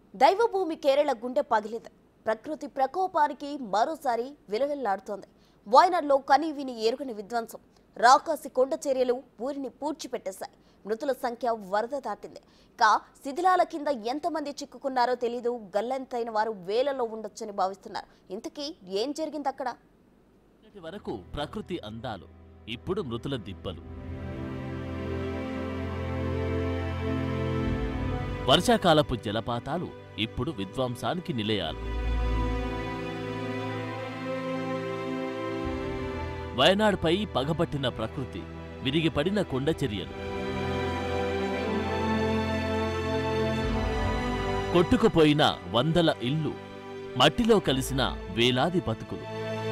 దైవభూమి కేరళ గుండె పగిలింది ప్రకృతి ప్రకోపానికి మరోసారి విలవిల్లాడుతోంది వాయనాడ్లో కని విని ఎరుగని విధ్వంసం రాకాసి కొండ చర్యలు ఊరిని పూడ్చిపెట్టేశాయి మృతుల సంఖ్య వరద దాటింది కా శిథిలాల కింద ఎంతమంది చిక్కుకున్నారో తెలీదు గల్లంతైన వారు వేలలో ఉండొచ్చని భావిస్తున్నారు ఇంతకీ ఏం జరిగింది అక్కడ ఇప్పటి వరకు ప్రకృతి అందాలు ఇప్పుడు మృతుల దిబ్బలు వర్షాకాలపు జలపాతాలు ఇప్పుడు విధ్వంసానికి నిలయాలు వయనాడుపై పగబట్టిన ప్రకృతి విరిగిపడిన కొండ చర్యలు కొట్టుకుపోయిన వందల ఇల్లు మట్టిలో కలిసిన వేలాది బతుకులు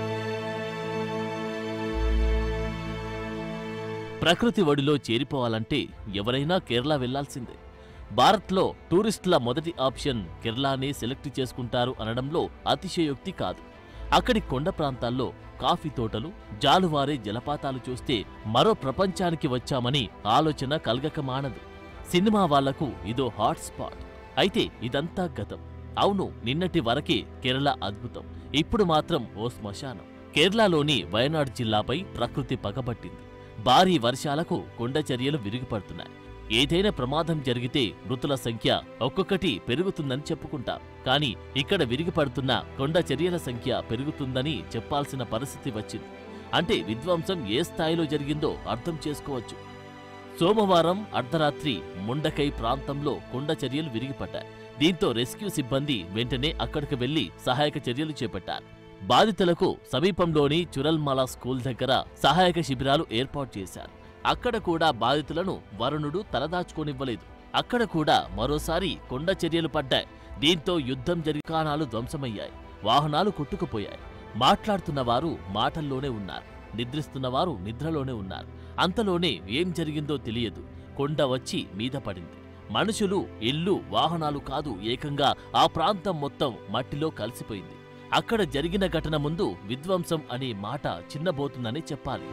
ప్రకృతి ఒడిలో చేరిపోవాలంటే ఎవరైనా కేరళ వెళ్లాల్సిందే భారత్లో టూరిస్టుల మొదటి ఆప్షన్ కేరళనే సెలెక్ట్ చేసుకుంటారు అనడంలో అతిశయోక్తి కాదు అక్కడి కొండ ప్రాంతాల్లో కాఫీ తోటలు జాలువారే జలపాతాలు చూస్తే మరో ప్రపంచానికి వచ్చామని ఆలోచన కలగక మానదు సినిమా వాళ్లకు ఇదో హాట్ స్పాట్ అయితే ఇదంతా గతం అవును నిన్నటి వరకే కేరళ అద్భుతం ఇప్పుడు మాత్రం ఓ శ్మశానం కేరళలోని వయనాడ్ జిల్లాపై ప్రకృతి పగబట్టింది భారీ వర్షాలకు కొండ చర్యలు విరిగిపడుతున్నాయి ఏదైనా ప్రమాదం జరిగితే మృతుల సంఖ్య ఒక్కొక్కటి పెరుగుతుందని చెప్పుకుంటాం కానీ ఇక్కడ విరిగిపడుతున్న కొండ చర్యల సంఖ్య పెరుగుతుందని చెప్పాల్సిన పరిస్థితి వచ్చింది అంటే విధ్వంసం ఏ స్థాయిలో జరిగిందో అర్థం చేసుకోవచ్చు సోమవారం అర్ధరాత్రి ముండకై ప్రాంతంలో కొండ చర్యలు విరిగిపడ్డాయి దీంతో రెస్క్యూ సిబ్బంది వెంటనే అక్కడికి వెళ్లి సహాయక చర్యలు చేపట్టారు బాధితులకు సమీపంలోని చురల్మల స్కూల్ దగ్గర సహాయక శిబిరాలు ఏర్పాటు చేశారు అక్కడ కూడా బాధితులను వరుణుడు తలదాచుకోనివ్వలేదు అక్కడ కూడా మరోసారి కొండ చర్యలు పడ్డాయి దీంతో యుద్ధం జరిగి దుకాణాలు ధ్వంసమయ్యాయి వాహనాలు కొట్టుకుపోయాయి మాట్లాడుతున్న వారు మాటల్లోనే ఉన్నారు నిద్రిస్తున్నవారు నిద్రలోనే ఉన్నారు అంతలోనే ఏం జరిగిందో తెలియదు కొండ వచ్చి మీద పడింది మనుషులు ఇల్లు వాహనాలు కాదు ఏకంగా ఆ ప్రాంతం మొత్తం మట్టిలో కలిసిపోయింది అక్కడ జరిగిన ఘటన ముందు విధ్వంసం అనే మాట చిన్నబోతుందని చెప్పాలి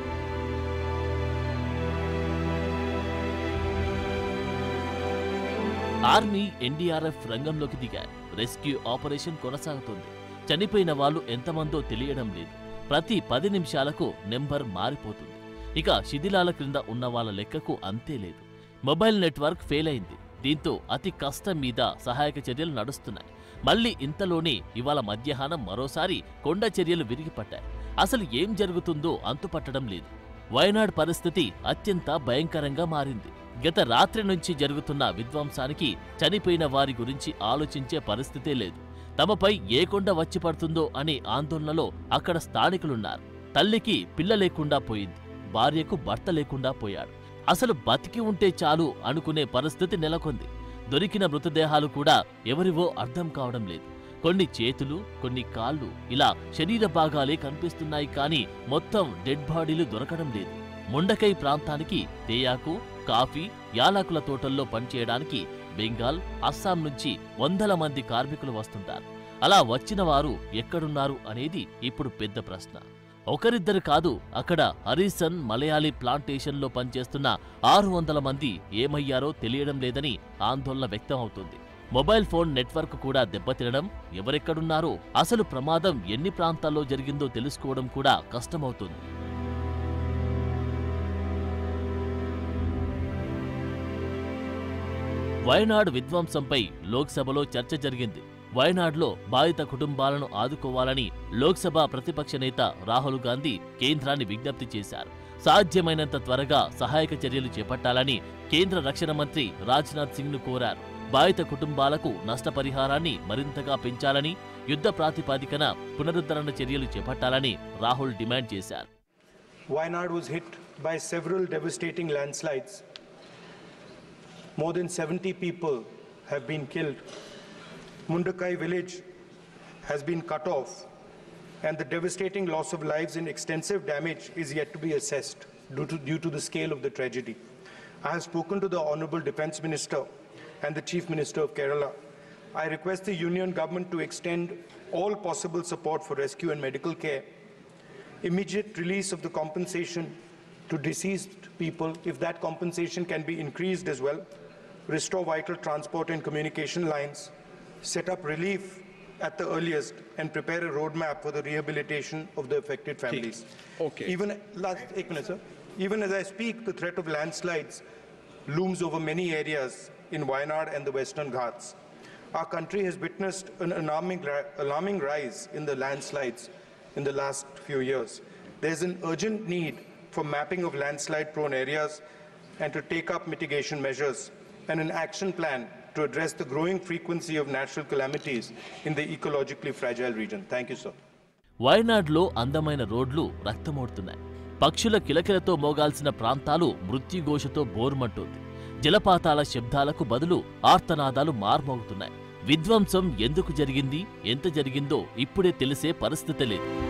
ఆర్మీ ఎన్డీఆర్ఎఫ్ రంగంలోకి దిగారు రెస్క్యూ ఆపరేషన్ కొనసాగుతుంది చనిపోయిన వాళ్ళు ఎంతమందో తెలియడం లేదు ప్రతి పది నిమిషాలకు నెంబర్ మారిపోతుంది ఇక శిథిలాల క్రింద ఉన్న వాళ్ళ లెక్కకు అంతే లేదు మొబైల్ నెట్వర్క్ ఫెయిల్ అయింది దీంతో అతి కష్టం మీద సహాయక చర్యలు నడుస్తున్నాయి మళ్ళీ ఇంతలోనే ఇవాళ మధ్యాహ్నం మరోసారి కొండ చర్యలు విరిగిపడ్డాయి అసలు ఏం జరుగుతుందో అంతుపట్టడం లేదు వయనాడ్ పరిస్థితి అత్యంత భయంకరంగా మారింది గత రాత్రి నుంచి జరుగుతున్న విధ్వంసానికి చనిపోయిన వారి గురించి ఆలోచించే పరిస్థితే లేదు తమపై ఏ కొండ వచ్చి పడుతుందో అనే ఆందోళనలో అక్కడ స్థానికులున్నారు తల్లికి పిల్ల లేకుండా పోయింది భార్యకు భర్త లేకుండా పోయాడు అసలు బతికి ఉంటే చాలు అనుకునే పరిస్థితి నెలకొంది దొరికిన మృతదేహాలు కూడా ఎవరివో అర్థం కావడం లేదు కొన్ని చేతులు కొన్ని కాళ్ళు ఇలా శరీర భాగాలే కనిపిస్తున్నాయి కానీ మొత్తం డెడ్ బాడీలు దొరకడం లేదు ముండకై ప్రాంతానికి తేయాకు కాఫీ యాలకుల తోటల్లో పనిచేయడానికి బెంగాల్ అస్సాం నుంచి వందల మంది కార్మికులు వస్తుంటారు అలా వచ్చిన వారు ఎక్కడున్నారు అనేది ఇప్పుడు పెద్ద ప్రశ్న ఒకరిద్దరు కాదు అక్కడ హరీసన్ మలయాళీ ప్లాంటేషన్లో పనిచేస్తున్న ఆరు వందల మంది ఏమయ్యారో తెలియడం లేదని ఆందోళన వ్యక్తం అవుతుంది మొబైల్ ఫోన్ నెట్వర్క్ కూడా దెబ్బతినడం ఎవరెక్కడున్నారో అసలు ప్రమాదం ఎన్ని ప్రాంతాల్లో జరిగిందో తెలుసుకోవడం కూడా కష్టమవుతుంది వయనాడ్ విధ్వంసంపై లోక్సభలో చర్చ జరిగింది వయనాడ్లో బాధిత కుటుంబాలను ఆదుకోవాలని లోక్సభ ప్రతిపక్ష నేత రాహుల్ గాంధీ కేంద్రాన్ని విజ్ఞప్తి చేశారు సాధ్యమైనంత త్వరగా సహాయక చర్యలు చేపట్టాలని కేంద్ర రక్షణ మంత్రి రాజ్నాథ్ సింగ్ ను కోరారు బాధిత కుటుంబాలకు నష్టపరిహారాన్ని మరింతగా పెంచాలని యుద్ధ ప్రాతిపాదికన పునరుద్ధరణ చర్యలు చేపట్టాలని రాహుల్ డిమాండ్ చేశారు Wayanad was hit by several devastating landslides. More than 70 people have been killed. Mundakai village has been cut off, and the devastating loss of lives and extensive damage is yet to be assessed due to, due to the scale of the tragedy. I have spoken to the Honorable Defence Minister and the Chief Minister of Kerala. I request the Union Government to extend all possible support for rescue and medical care immediate release of the compensation to deceased people, if that compensation can be increased as well, restore vital transport and communication lines, set up relief at the earliest, and prepare a roadmap for the rehabilitation of the affected families. Okay. Even, last, eight minutes, sir. Even as I speak, the threat of landslides looms over many areas in Wayanad and the Western Ghats. Our country has witnessed an alarming, ri- alarming rise in the landslides in the last few years. There's an urgent need for mapping of landslide-prone areas and to take up mitigation measures and an action plan to address the growing frequency of natural calamities in the ecologically fragile region. Thank you, sir. వయనాడ్లో అందమైన రోడ్లు రక్తమోడుతున్నాయి పక్షుల కిలకిలతో మోగాల్సిన ప్రాంతాలు మృత్యుఘోషతో బోర్మంటోంది జలపాతాల శబ్దాలకు బదులు ఆర్తనాదాలు మార్మోగుతున్నాయి విధ్వంసం ఎందుకు జరిగింది ఎంత జరిగిందో ఇప్పుడే తెలిసే పరిస్థితి లేదు